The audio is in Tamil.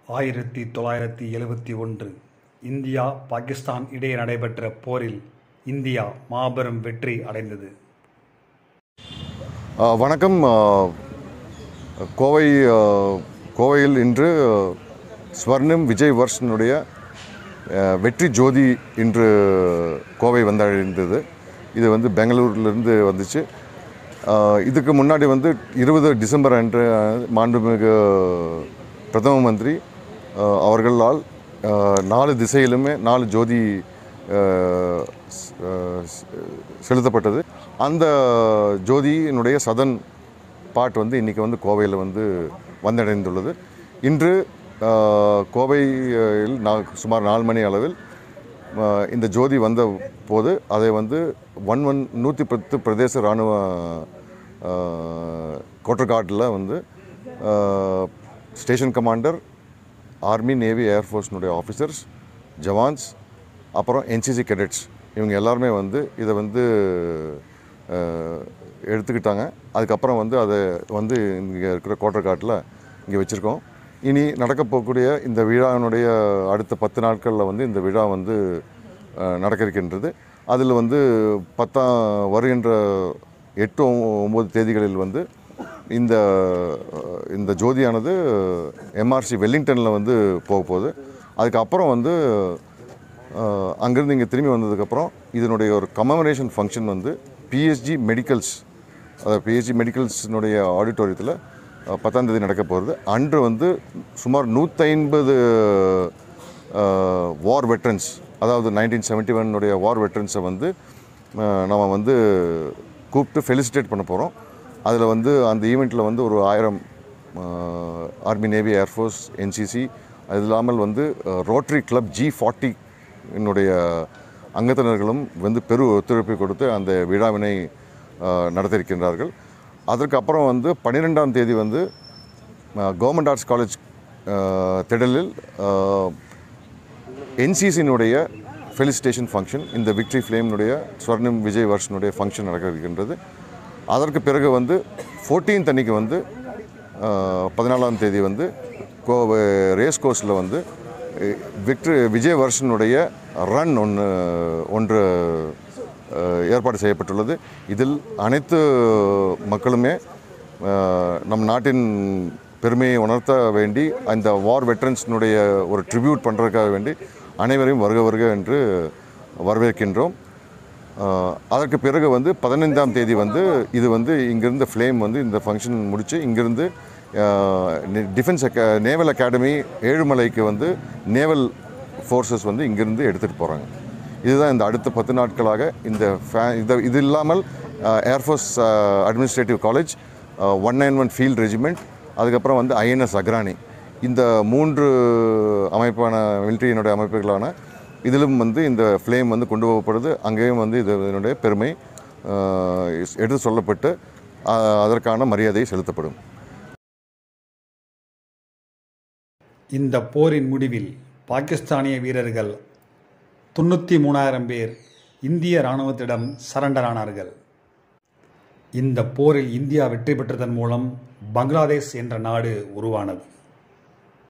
ஆயிரத்தி தொள்ளாயிரத்தி எழுபத்தி ஒன்று இந்தியா பாகிஸ்தான் இடையே நடைபெற்ற போரில் இந்தியா மாபெரும் வெற்றி அடைந்தது ஆ, வணக்கம் ஆ, கோவை ஆ, கோவையில் இன்று ஸ்வர்ணம் விஜய் வர்ஷனுடைய ஆ, வெற்றி ஜோதி இன்று கோவை வந்தடைந்தது இது வந்து பெங்களூர்லேருந்து வந்துச்சு ஆ, இதுக்கு முன்னாடி வந்து இருபது டிசம்பர் அன்று ஆ, மாண்புமிகு பிரதம மந்திரி ஆ, அவர்களால் ஆ, நாலு திசையிலுமே நாலு ஜோதி ஆ, ஸ்- ஆ, ஸ்- செலுத்தப்பட்டது அந்த ஜோதியினுடைய சதன் பாட் வந்து இன்றைக்கி வந்து கோவையில் வந்து வந்தடைந்துள்ளது இன்று ஆ, கோவையில் நா- சுமார் நாலு மணி அளவில் ஆ, இந்த ஜோதி வந்த போது அதை வந்து ஒன் ஒன் நூற்றி பத்து பிரதேச இராணுவ கோட்டர்காட்டில் வந்து ஆ, ஸ்டேஷன் கமாண்டர் ஆர்மி நேவி ஏர்ஃபோர்ஸ்னுடைய ஆஃபீஸர்ஸ் ஜவான்ஸ் அப்புறம் என்சிசி கேடெட்ஸ் இவங்க எல்லாருமே வந்து இதை வந்து அஹ், எடுத்துக்கிட்டாங்க அதுக்கப்புறம் வந்து அதை வந்து இங்கே இருக்கிற கோட்டர்காட்டில் இங்கே வச்சுருக்கோம் இனி நடக்க போகக்கூடிய இந்த விழாவினுடைய அடுத்த பத்து நாட்களில் வந்து இந்த விழா வந்து அஹ், நடக்க இருக்கின்றது அதில் வந்து பத்தாம் வருகின்ற எட்டு ஒ- ஒம்பது தேதிகளில் வந்து இந்த அஹ், இந்த ஜோதியானது எம்ஆர்சி வெல்லிங்டனில் வந்து போக போகுது அதுக்கப்புறம் வந்து அஹ், அங்கேருந்து இங்கே திரும்பி வந்ததுக்கப்புறம் இதனுடைய ஒரு கமமரேஷன் ஃபங்க்ஷன் வந்து பிஎஸ்ஜி மெடிக்கல்ஸ் அதாவது பிஎஸ்ஜி மெடிக்கல்ஸ்னுடைய ஆடிட்டோரியத்தில் பத்தாம் தேதி நடக்க போகிறது அன்று வந்து சுமார் நூற்றி வார் வெட்ரன்ஸ் அதாவது நைன்டீன் செவன்ட்டி ஒன்னுடைய வார் வெட்ரன்ஸை வந்து அஹ், நம்ம வந்து கூப்பிட்டு ஃபெலிசிட்டேட் பண்ண போகிறோம் அதில் வந்து அந்த ஈவெண்ட்டில் வந்து ஒரு ஆயிரம் ஆர்மி நேவி ஏர்ஃபோர்ஸ் என்சிசி அது இல்லாமல் வந்து ரோட்டரி கிளப் ஜி ஃபார்ட்டி என்னுடைய அங்கத்தினர்களும் வந்து பெரு ஒத்துழைப்பை கொடுத்து அந்த விழாவினை அஹ், நடத்தியிருக்கின்றார்கள் அதற்கப்புறம் வந்து பன்னிரெண்டாம் தேதி வந்து கவர்மெண்ட் ஆர்ட்ஸ் காலேஜ் திடலில் என்சிசியினுடைய ஃபெலிசிட்டேஷன் ஃபங்க்ஷன் இந்த விக்ட்ரி ஃப்ளேம்னுடைய ஸ்வர்ணம் விஜய் வர்ஷனுடைய ஃபங்க்ஷன் நடக்க இருக்கின்றது அதற்கு பிறகு வந்து 14th அன்னைக்கு வந்து அஹ், பதினாலாம் தேதி வந்து கோவை ரேஸ் கோர்ஸில் வந்து விக்ட்ரி விஜய் வர்ஷனுடைய ரன் ஒன்று ஒன்று அஹ், ஏற்பாடு செய்யப்பட்டுள்ளது இதில் அனைத்து மக்களுமே அஹ், நம் நாட்டின் பெருமையை உணர்த்த வேண்டி அந்த வார் வெட்டரன்ஸ்னுடைய ஒரு ட்ரிபியூட் பண்ணுறதுக்காக வேண்டி அனைவரையும் வருக வருக என்று வரவேற்கின்றோம் அஹ், அதற்கு பிறகு வந்து பதினைந்தாம் தேதி வந்து இது வந்து இங்கிருந்து ஃப்ளேம் வந்து இந்த ஃபங்க்ஷன் முடித்து இங்கிருந்து டிஃபென்ஸ் அக்கா நேவல் அகாடமி ஏழுமலைக்கு வந்து நேவல் ஃபோர்ஸஸ் வந்து இங்கிருந்து எடுத்துகிட்டு போகிறாங்க இதுதான் இந்த அடுத்த பத்து நாட்களாக இந்த ஃபே இது இது இல்லாமல் air force administrative college one nine one field regiment அதுக்கப்புறம் வந்து ஐஎன்எஸ் அக்ரானி இந்த மூன்று அமைப்பான மிலிட்ரியினுடைய அமைப்புகளான இதிலும் வந்து இந்த ஃப்ளேம் வந்து கொண்டு போகப்படுது அங்கேயும் வந்து இது இதனுடைய பெருமை அஹ், எடுத்து சொல்லப்பட்டு அஹ், அதற்கான மரியாதை செலுத்தப்படும் இந்த போரின் முடிவில் பாகிஸ்தானிய வீரர்கள் தொண்ணூற்றி மூணாயிரம் பேர் இந்திய இராணுவத்திடம் சரண்டர் ஆனார்கள் இந்த போரில் இந்தியா வெற்றி பெற்றதன் மூலம் பங்களாதேஷ் என்ற நாடு உருவானது